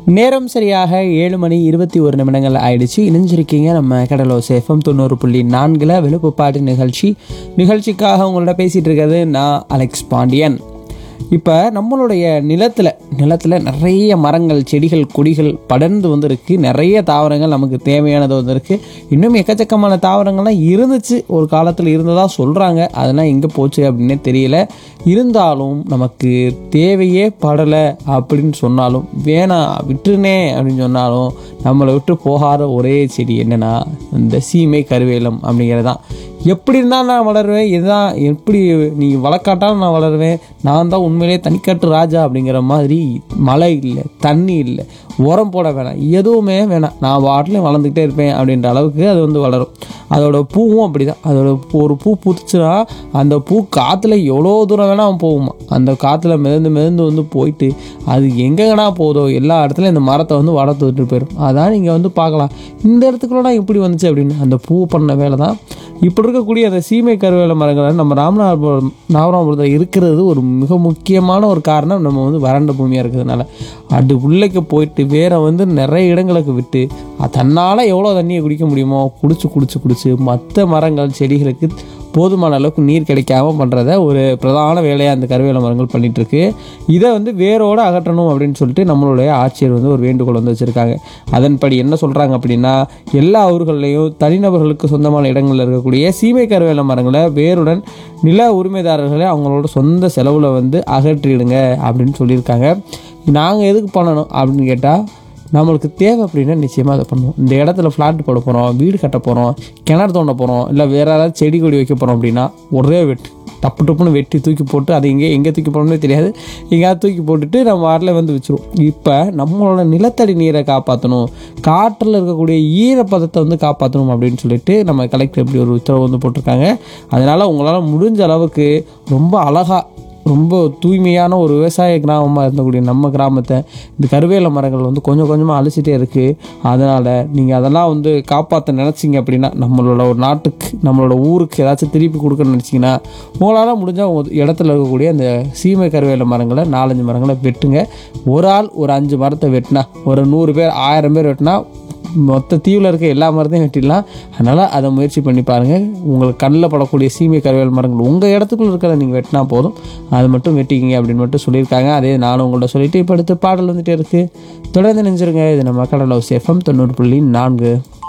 நேரம் சரியாக ஏழு மணி இருபத்தி ஒரு நிமிடங்கள் ஆயிடுச்சு இணைஞ்சிருக்கீங்க நம்ம கடலோ சேஃபம் தொண்ணூறு புள்ளி நான்கில் விழுப்புப்பாட்டு நிகழ்ச்சி நிகழ்ச்சிக்காக உங்கள்ட்ட பேசிகிட்டு இருக்கிறது நான் அலெக்ஸ் பாண்டியன் இப்போ நம்மளுடைய நிலத்தில் நிலத்தில் நிறைய மரங்கள் செடிகள் கொடிகள் படர்ந்து வந்திருக்கு நிறைய தாவரங்கள் நமக்கு தேவையானது வந்திருக்கு இன்னும் எக்கச்சக்கமான தாவரங்கள்லாம் இருந்துச்சு ஒரு காலத்தில் இருந்ததா சொல்கிறாங்க அதெல்லாம் எங்கே போச்சு அப்படின்னே தெரியல இருந்தாலும் நமக்கு தேவையே படலை அப்படின்னு சொன்னாலும் வேணாம் விட்டுருனே அப்படின்னு சொன்னாலும் நம்மளை விட்டு போகாத ஒரே செடி என்னன்னா இந்த சீமை கருவேலம் அப்படிங்கிறது தான் எப்படி இருந்தாலும் நான் வளருவேன் இதுதான் எப்படி நீ வளர்க்காட்டாலும் நான் வளருவேன் நான் தான் உண்மையிலேயே தனிக்காட்டு ராஜா அப்படிங்கிற மாதிரி மழை இல்லை தண்ணி இல்லை உரம் போட வேணாம் எதுவுமே வேணாம் நான் வாட்டில் வளர்ந்துக்கிட்டே இருப்பேன் அப்படின்ற அளவுக்கு அது வந்து வளரும் அதோட பூவும் அப்படி தான் அதோட பூ- ஒரு பூ புதுச்சுன்னா அந்த பூ காற்றுல எவ்வளோ தூரம் வேணால் போகுமா அந்த காற்றுல மிதந்து மிதந்து வந்து போயிட்டு அது எங்கெங்கனா போதோ எல்லா இடத்துலையும் இந்த மரத்தை வந்து வளர்த்து விட்டு போயிடும் அதான் நீங்கள் வந்து பார்க்கலாம் இந்த இடத்துக்குள்ளலாம் எப்படி வந்துச்சு அப்படின்னு அந்த பூ பண்ண வேலை தான் இப்படி இருக்கக்கூடிய அந்த சீமை கருவேல மரங்கள் நம்ம ராமநாதபுரம் நாகராமபுரத்தில் இருக்கிறது ஒரு மிக முக்கியமான ஒரு காரணம் நம்ம வந்து வறண்ட பூமியாக இருக்கிறதுனால அது உள்ளேக்கு போயிட்டு வேற வந்து நிறைய இடங்களுக்கு விட்டு அது தன்னால் எவ்வளோ தண்ணியை குடிக்க முடியுமோ குடிச்சு குடிச்சு குடிச்சு மற்ற மரங்கள் செடிகளுக்கு போதுமான அளவுக்கு நீர் கிடைக்காம பண்ணுறத ஒரு பிரதான வேலையாக அந்த கருவேல மரங்கள் பண்ணிட்டு இருக்கு இதை வந்து வேரோடு அகற்றணும் அப்படின்னு சொல்லிட்டு நம்மளுடைய ஆட்சியர் வந்து ஒரு வேண்டுகோள் வந்து வச்சுருக்காங்க அதன்படி என்ன சொல்கிறாங்க அப்படின்னா எல்லா ஊர்கள்லையும் தனிநபர்களுக்கு சொந்தமான இடங்களில் இருக்கக்கூடிய சீமை கருவேல மரங்களை வேருடன் நில உரிமைதாரர்களை அவங்களோட சொந்த செலவில் வந்து அகற்றிடுங்க அப்படின்னு சொல்லியிருக்காங்க நாங்கள் எதுக்கு பண்ணணும் அப்படின்னு கேட்டால் நம்மளுக்கு தேவை அப்படின்னா நிச்சயமாக அதை பண்ணுவோம் இந்த இடத்துல ஃப்ளாட் போட போகிறோம் வீடு கட்ட போகிறோம் கிணறு தோண்ட போகிறோம் இல்லை வேறு ஏதாவது செடி கொடி வைக்க போகிறோம் அப்படின்னா ஒரே வெட்டு டப்பு டப்புன்னு வெட்டி தூக்கி போட்டு அது எங்கே எங்கே தூக்கி போடணும்னே தெரியாது எங்கேயாவது தூக்கி போட்டுட்டு நம்ம வாரில் வந்து வச்சிருவோம் இப்போ நம்மளோட நிலத்தடி நீரை காப்பாற்றணும் காற்றில் இருக்கக்கூடிய ஈரப்பதத்தை வந்து காப்பாற்றணும் அப்படின்னு சொல்லிட்டு நம்ம கலெக்டர் இப்படி ஒரு உத்தரவு வந்து போட்டிருக்காங்க அதனால் உங்களால் முடிஞ்ச அளவுக்கு ரொம்ப அழகாக ரொம்ப தூய்மையான ஒரு விவசாய கிராமமாக இருந்தக்கூடிய நம்ம கிராமத்தை இந்த கருவேல மரங்கள் வந்து கொஞ்சம் கொஞ்சமாக அழிச்சிட்டே இருக்குது அதனால் நீங்கள் அதெல்லாம் வந்து காப்பாற்ற நினச்சிங்க அப்படின்னா நம்மளோட ஒரு நாட்டுக்கு நம்மளோட ஊருக்கு ஏதாச்சும் திருப்பி கொடுக்கணும்னு நினச்சிங்கன்னா உங்களால் முடிஞ்சால் உங்கள் இடத்துல இருக்கக்கூடிய அந்த சீமை கருவேல மரங்களை நாலஞ்சு மரங்களை வெட்டுங்க ஒரு ஆள் ஒரு அஞ்சு மரத்தை வெட்டினா ஒரு நூறு பேர் ஆயிரம் பேர் வெட்டினா மொத்த தீவில் இருக்க எல்லா மரத்தையும் வெட்டிடலாம் அதனால் அதை முயற்சி பண்ணி பாருங்கள் உங்களுக்கு கண்ணில் படக்கூடிய சீமை கருவேல் மரங்கள் உங்கள் இடத்துக்குள்ள இருக்கிறத நீங்கள் வெட்டினா போதும் அது மட்டும் வெட்டிக்கிங்க அப்படின்னு மட்டும் சொல்லியிருக்காங்க அதே நானும் உங்கள்ட்ட சொல்லிட்டு இப்போ அடுத்து பாடல் வந்துட்டே இருக்குது தொடர்ந்து நினைச்சிருங்க இது நம்ம கடலோ சேஃபம் தொண்ணூறு புள்ளி நான்கு